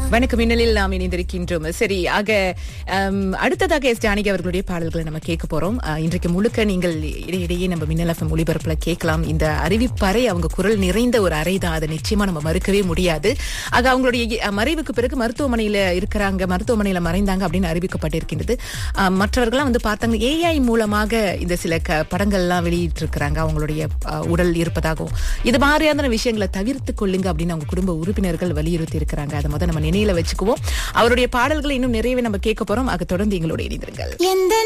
வணக்கம் மின்னலில் நாம் இணைந்திருக்கின்றோம் சரி ஆக அம், அடுத்ததாக எஸ் ஜானகி அவர்களுடைய பாடல்களை நம்ம கேட்க போறோம் அஹ், இன்றைக்கு முழுக்க நீங்கள் இடையிடையே நம்ம மின்னல் எஃப்எம் ஒளிபரப்புல கேட்கலாம் இந்த அறிவிப்பறை அவங்க குரல் நிறைந்த ஒரு அறை தான் அதை நிச்சயமா நம்ம மறுக்கவே முடியாது ஆக அவங்களுடைய அஹ், மறைவுக்கு பிறகு மருத்துவமனையில இருக்கிறாங்க மருத்துவமனையில மறைந்தாங்க அப்படின்னு அறிவிக்கப்பட்டிருக்கின்றது அஹ், மற்றவர்கள்லாம் வந்து பார்த்தாங்க ஏஐ மூலமாக இந்த சில க- படங்கள்லாம் வெளியிட்டு இருக்கிறாங்க அவங்களுடைய அஹ், உடல் இருப்பதாகவும் இது மாதிரியான விஷயங்களை தவிர்த்து கொள்ளுங்க அப்படின்னு அவங்க குடும்ப உறுப்பினர்கள் வலியுறுத்தி இருக்கிறாங்க அதை முதல் நம்ம நினைவுல வச்சுக்குவோம் அவருடைய பாடல்களை இன்னும் நிறையவே நம்ம கேட்க போறோம் அதை தொடர்ந்து எங்களோட இணைந்திருங்கள் எந்த